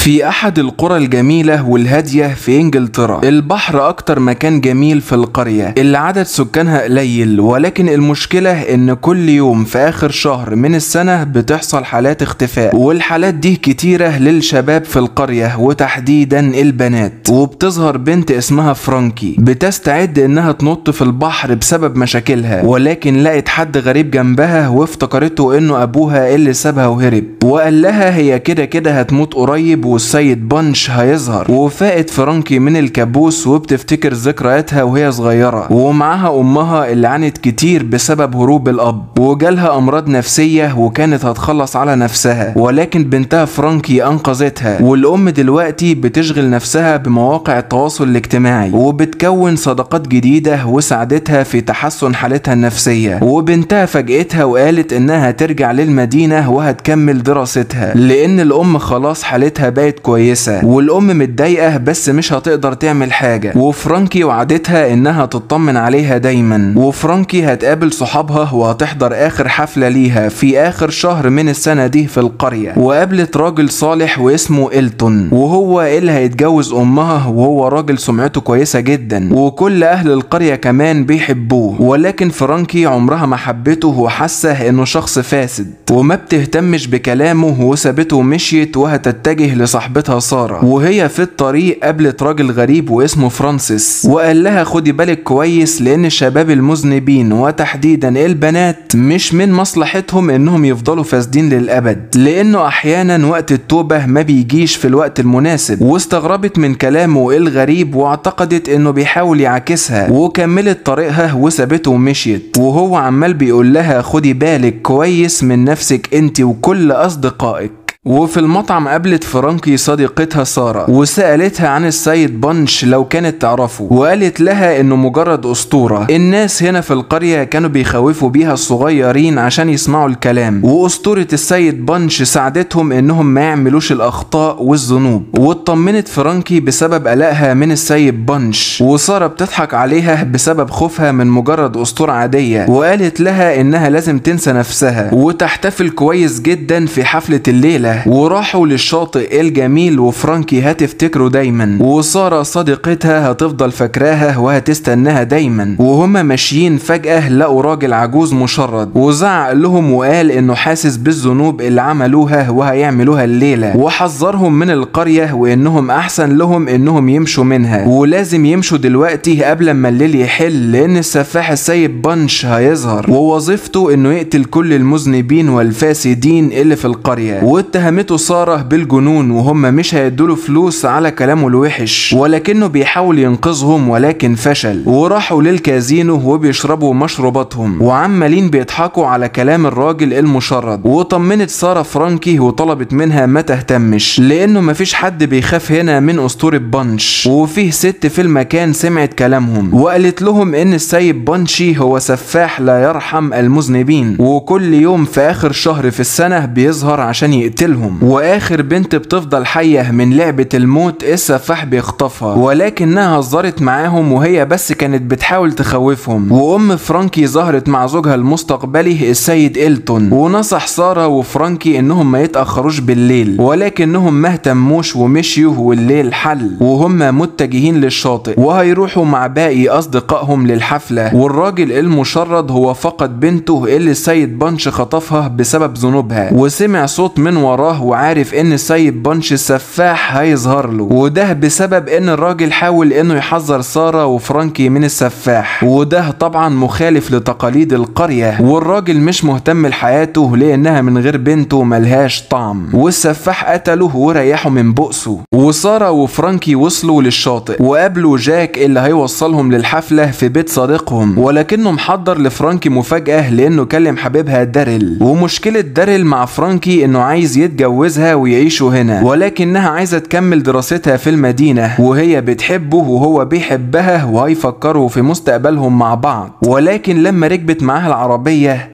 في أحد القرى الجميلة والهادية في إنجلترا البحر أكتر مكان جميل في القرية اللي عدد سكانها قليل ولكن المشكلة إن كل يوم في آخر شهر من السنة بتحصل حالات اختفاء والحالات دي كتيرة للشباب في القرية وتحديدا البنات وبتظهر بنت اسمها فرانكي بتستعد إنها تنط في البحر بسبب مشاكلها ولكن لقت حد غريب جنبها وافتكرته إنه أبوها اللي سابها وهرب وقال لها هي كده كده هتموت قريب والسيد بانش هيظهر وفاقت فرانكي من الكابوس وبتفتكر ذكرياتها وهي صغيرة ومعاها أمها اللي عانت كتير بسبب هروب الأب وجالها أمراض نفسية وكانت هتخلص على نفسها ولكن بنتها فرانكي أنقذتها والأم دلوقتي بتشغل نفسها بمواقع التواصل الاجتماعي وبتكون صداقات جديدة وساعدتها في تحسن حالتها النفسية وبنتها فاجئتها وقالت إنها هترجع للمدينة وهتكمل دراستها لأن الأم خلاص حالتها بقت كويسة والأم متضايقة بس مش هتقدر تعمل حاجة وفرانكي وعدتها إنها تطمن عليها دايما وفرانكي هتقابل صحابها وهتحضر آخر حفلة ليها في آخر شهر من السنة دي في القرية وقابلت راجل صالح واسمه إلتون وهو اللي هيتجوز أمها وهو راجل سمعته كويسة جدا وكل أهل القرية كمان بيحبوه ولكن فرانكي عمرها ما حبته وحاسة إنه شخص فاسد وما بتهتمش بكلامه وسابته ومشيت وهتتجه لصاحبتها سارة وهي في الطريق قابلت راجل غريب واسمه فرانسيس وقال لها خدي بالك كويس لأن الشباب المذنبين وتحديدا البنات مش من مصلحتهم إنهم يفضلوا فاسدين للأبد لأنه أحيانا وقت التوبة ما بيجيش في الوقت المناسب واستغربت من كلامه الغريب واعتقدت إنه بيحاول يعاكسها وكملت طريقها وسابته ومشيت وهو عمال بيقول لها خدي بالك كويس من نفسك انت وكل أصدقائك وفي المطعم قابلت فرانكي صديقتها سارة وسألتها عن السيد بانش لو كانت تعرفه وقالت لها انه مجرد اسطورة الناس هنا في القرية كانوا بيخوفوا بيها الصغيرين عشان يسمعوا الكلام واسطورة السيد بانش ساعدتهم انهم ما يعملوش الاخطاء والذنوب واطمنت فرانكي بسبب قلقها من السيد بانش وسارة بتضحك عليها بسبب خوفها من مجرد اسطورة عادية وقالت لها انها لازم تنسى نفسها وتحتفل كويس جدا في حفلة الليلة وراحوا للشاطئ الجميل وفرانكي هتفتكره دايما وسارة صديقتها هتفضل فاكراها وهتستناها دايما وهما ماشيين فجأة لقوا راجل عجوز مشرد وزعق لهم وقال انه حاسس بالذنوب اللي عملوها وهيعملوها الليلة وحذرهم من القرية وانهم احسن لهم انهم يمشوا منها ولازم يمشوا دلوقتي قبل ما الليل يحل لان السفاح السيد بانش هيظهر ووظيفته انه يقتل كل المذنبين والفاسدين اللي في القرية واتهمته سارة بالجنون وهم مش هيدوله فلوس على كلامه الوحش ولكنه بيحاول ينقذهم ولكن فشل وراحوا للكازينو وبيشربوا مشروباتهم وعمالين بيضحكوا على كلام الراجل المشرد وطمنت سارة فرانكي وطلبت منها ما تهتمش لانه مفيش حد بيخاف هنا من اسطورة بانش وفيه ست في المكان سمعت كلامهم وقالت لهم ان السيد بانشي هو سفاح لا يرحم المذنبين وكل يوم في اخر شهر في السنة بيظهر عشان يقتلهم واخر بنت بتفضل حية من لعبة الموت السفاح بيخطفها ولكنها هزرت معاهم وهي بس كانت بتحاول تخوفهم وام فرانكي ظهرت مع زوجها المستقبلي السيد إلتون ونصح سارة وفرانكي انهم ما يتأخروش بالليل ولكنهم ما اهتموش ومشيوا والليل حل وهم متجهين للشاطئ وهيروحوا مع باقي اصدقائهم للحفلة والراجل المشرد هو فقد بنته اللي السيد بانش خطفها بسبب ذنوبها وسمع صوت من وراه وعارف ان السيد بانش السفاح هيظهر له وده بسبب ان الراجل حاول انه يحذر سارة وفرانكي من السفاح وده طبعا مخالف لتقاليد القرية والراجل مش مهتم لحياته لانها من غير بنته ملهاش طعم والسفاح قتله وريحه من بؤسه وسارة وفرانكي وصلوا للشاطئ وقابلوا جاك اللي هيوصلهم للحفلة في بيت صديقهم ولكنه محضر لفرانكي مفاجأة لانه كلم حبيبها داريل ومشكلة داريل مع فرانكي انه عايز يتجوزها ويعيشوا هنا ولكنها عايزة تكمل دراستها في المدينة وهي بتحبه وهو بيحبها وهيفكروا في مستقبلهم مع بعض ولكن لما ركبت معاها العربية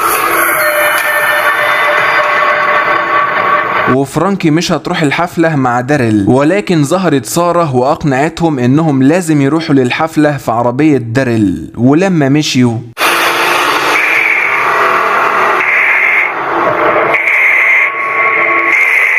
وفرانكي مش هتروح الحفلة مع داريل ولكن ظهرت سارة وأقنعتهم إنهم لازم يروحوا للحفلة في عربية داريل ولما مشيوا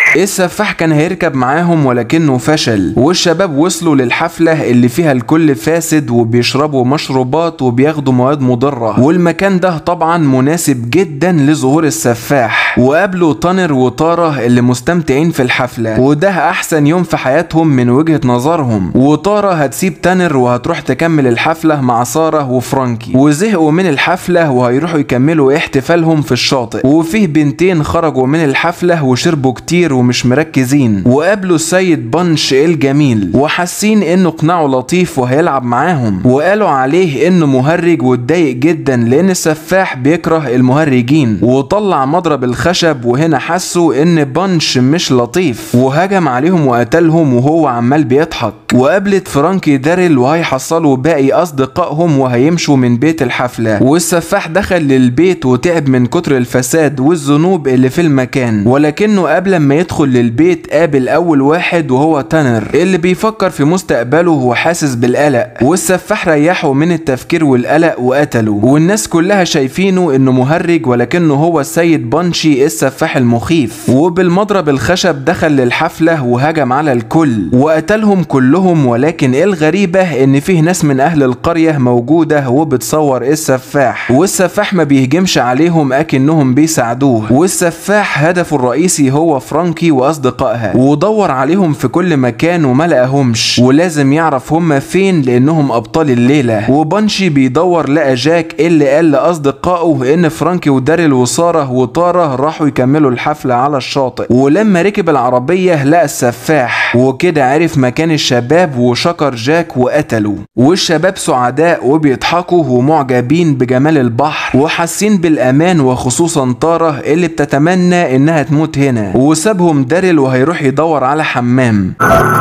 السفاح كان هيركب معاهم ولكنه فشل والشباب وصلوا للحفلة اللي فيها الكل فاسد وبيشربوا مشروبات وبياخدوا مواد مضرة والمكان ده طبعا مناسب جدا لظهور السفاح وقابلوا تانر وطارة اللي مستمتعين في الحفلة وده أحسن يوم في حياتهم من وجهة نظرهم وطارة هتسيب تانر وهتروح تكمل الحفلة مع سارة وفرانكي وزهقوا من الحفلة وهيروحوا يكملوا احتفالهم في الشاطئ وفيه بنتين خرجوا من الحفلة وشربوا كتير ومش مركزين وقابلوا السيد بانش الجميل وحاسين انه قناعه لطيف وهيلعب معاهم وقالوا عليه انه مهرج واتضايق جدا لان السفاح بيكره المهرجين وطلع مضرب الخشب وهنا حسوا ان بانش مش لطيف وهجم عليهم وقتلهم وهو عمال بيضحك وقابلت فرانكي داريل وهيحصلوا باقي اصدقائهم وهيمشوا من بيت الحفلة والسفاح دخل للبيت وتعب من كتر الفساد والذنوب اللي في المكان ولكنه قبل ما يدخل للبيت قابل اول واحد وهو تانر اللي بيفكر في مستقبله وحاسس بالقلق والسفاح ريحه من التفكير والقلق وقتله والناس كلها شايفينه انه مهرج ولكنه هو السيد بانشي السفاح المخيف وبالمضرب الخشب دخل للحفلة وهجم على الكل وقتلهم كلهم ولكن الغريبة ان فيه ناس من اهل القرية موجودة وبتصور السفاح والسفاح ما بيهجمش عليهم اكنهم بيساعدوه والسفاح هدفه الرئيسي هو فرانكي واصدقائها ودور عليهم في كل مكان وما لقاهمش ولازم يعرف هم فين لانهم ابطال الليله وبانشي بيدور لقى جاك اللي قال لاصدقائه ان فرانكي وداريل وساره وطاره راحوا يكملوا الحفله على الشاطئ ولما ركب العربيه لقى السفاح وكده عرف مكان الشباب وشكر جاك وقتله والشباب سعداء وبيضحكوا ومعجبين بجمال البحر وحاسين بالامان وخصوصا طاره اللي بتتمنى انها تموت هنا وسابهم داريل وهيروح يدور على حمام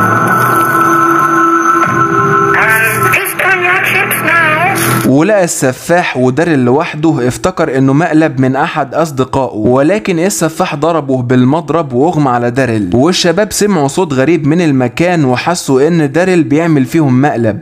Please turn your chips now. ولقى السفاح وداريل لوحده افتكر انه مقلب من احد اصدقائه ولكن السفاح ضربه بالمضرب واغمى على داريل والشباب سمعوا صوت غريب من المكان وحسوا ان داريل بيعمل فيهم مقلب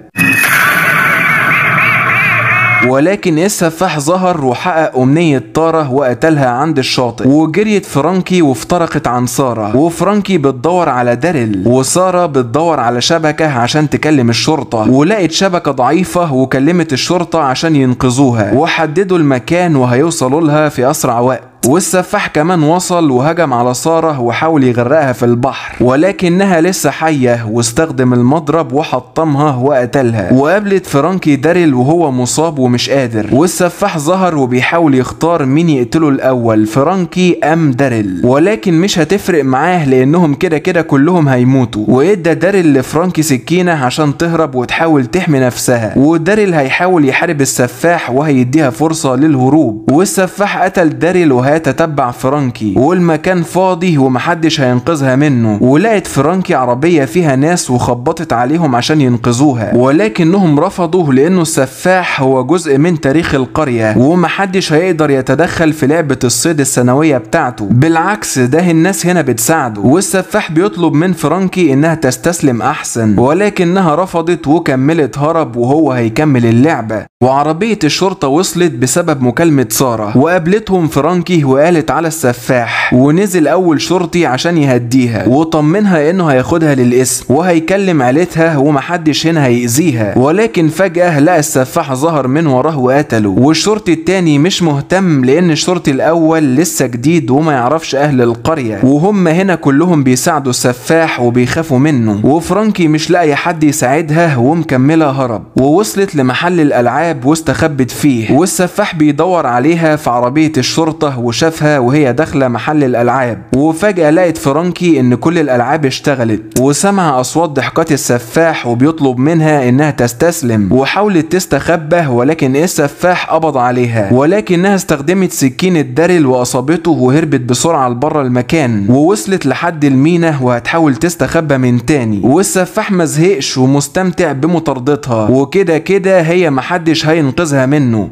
ولكن السفاح ظهر وحقق أمنية طارة وقتلها عند الشاطئ وجريت فرانكي وافترقت عن سارة وفرانكي بتدور على داريل وسارة بتدور على شبكة عشان تكلم الشرطة ولقت شبكة ضعيفة وكلمت الشرطة عشان ينقذوها وحددوا المكان وهيوصلوا لها في أسرع وقت والسفاح كمان وصل وهجم على سارة وحاول يغرقها في البحر ولكنها لسه حية واستخدم المضرب وحطمها وقتلها وقابلت فرانكي داريل وهو مصاب ومش قادر والسفاح ظهر وبيحاول يختار مين يقتله الأول فرانكي أم داريل ولكن مش هتفرق معاه لأنهم كده كده كلهم هيموتوا وادى داريل لفرانكي سكينة عشان تهرب وتحاول تحمي نفسها وداريل هيحاول يحارب السفاح وهيديها فرصة للهروب والسفاح قتل داريل وهيتتبع فرانكي والمكان فاضي ومحدش هينقذها منه ولقت فرانكي عربية فيها ناس وخبطت عليهم عشان ينقذوها ولكنهم رفضوا لأنه السفاح هو جزء من تاريخ القرية ومحدش هيقدر يتدخل في لعبة الصيد السنوية بتاعته بالعكس ده الناس هنا بتساعده والسفاح بيطلب من فرانكي انها تستسلم احسن ولكنها رفضت وكملت هرب وهو هيكمل اللعبة وعربية الشرطة وصلت بسبب مكالمة سارة وقابلتهم فرانكي وقالت على السفاح ونزل أول شرطي عشان يهديها وطمنها إنه هياخدها للقسم وهيكلم عيلتها ومحدش هنا هيأذيها ولكن فجأة لقى السفاح ظهر من وراه وقتله والشرطي التاني مش مهتم لأن الشرطي الأول لسه جديد وما يعرفش أهل القرية وهم هنا كلهم بيساعدوا السفاح وبيخافوا منه وفرانكي مش لاقي حد يساعدها ومكملة هرب ووصلت لمحل الألعاب واستخبت فيه والسفاح بيدور عليها في عربية الشرطة وشافها وهي داخلة محل الألعاب وفجأة لقت فرانكي إن كل الألعاب اشتغلت وسمع أصوات ضحكات السفاح وبيطلب منها إنها تستسلم وحاولت تستخبى ولكن السفاح قبض عليها ولكنها استخدمت سكينة داريل وأصابته وهربت بسرعة لبره المكان ووصلت لحد المينا وهتحاول تستخبى من تاني والسفاح مزهقش ومستمتع بمطاردتها وكده كده هي محدش هينقذها منه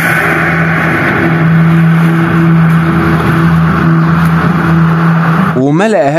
وما لقاهاش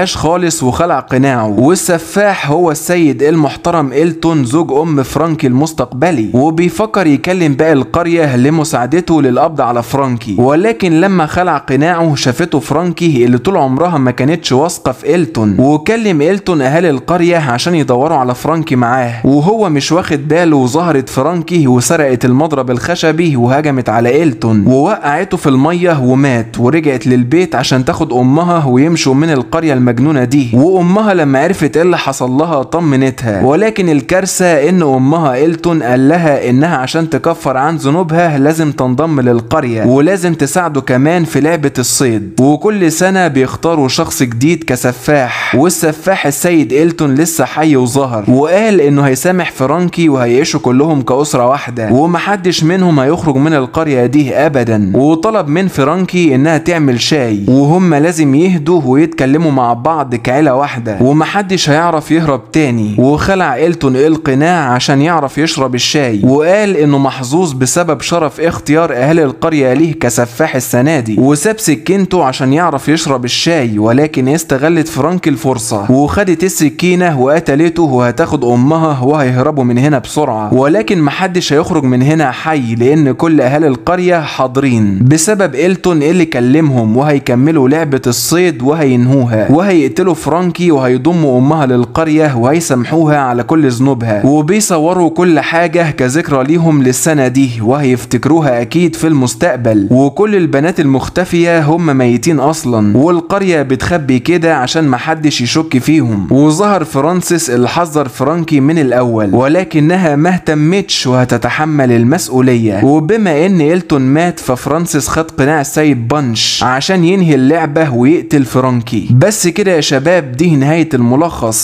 حبهاش خالص وخلع قناعه والسفاح هو السيد المحترم إلتون زوج أم فرانكي المستقبلي وبيفكر يكلم باقي القرية لمساعدته للقبض على فرانكي ولكن لما خلع قناعه شافته فرانكي اللي طول عمرها ما كانتش واثقة في إلتون وكلم إلتون أهالي القرية عشان يدوروا على فرانكي معاه وهو مش واخد باله وظهرت فرانكي وسرقت المضرب الخشبي وهجمت على إلتون ووقعته في المية ومات ورجعت للبيت عشان تاخد أمها ويمشوا من القرية المجنونة دي وأمها لما عرفت إيه اللي حصل لها طمنتها ولكن الكارثة إن أمها إلتون قال لها إنها عشان تكفر عن ذنوبها لازم تنضم للقرية ولازم تساعده كمان في لعبة الصيد وكل سنة بيختاروا شخص جديد كسفاح والسفاح السيد إلتون لسه حي وظهر وقال إنه هيسامح فرانكي وهيعيشوا كلهم كأسرة واحدة ومحدش منهم هيخرج من القرية دي أبدا وطلب من فرانكي إنها تعمل شاي وهم لازم يهدوا ويتكلموا مع بعض كعيلة واحدة ومحدش هيعرف يهرب تاني وخلع إلتون القناع عشان يعرف يشرب الشاي وقال إنه محظوظ بسبب شرف اختيار أهل القرية ليه كسفاح السنة دي وساب سكينته عشان يعرف يشرب الشاي ولكن استغلت فرانك الفرصة وخدت السكينة وقتلته وهتاخد أمها وهيهربوا من هنا بسرعة ولكن محدش هيخرج من هنا حي لأن كل أهل القرية حاضرين بسبب إلتون اللي كلمهم وهيكملوا لعبة الصيد وهينهوها وهيقتلوا فرانكي وهيضموا أمها للقرية وهيسامحوها على كل ذنوبها وبيصوروا كل حاجة كذكرى ليهم للسنة دي وهيفتكروها أكيد في المستقبل وكل البنات المختفية هم ميتين أصلا والقرية بتخبي كده عشان محدش يشك فيهم وظهر فرانسيس اللي حذر فرانكي من الأول ولكنها ما اهتمتش وهتتحمل المسؤولية وبما إن إلتون مات ففرانسيس خد قناع السيد بانش عشان ينهي اللعبة ويقتل فرانكي بس كده يا شباب دي نهاية الملخص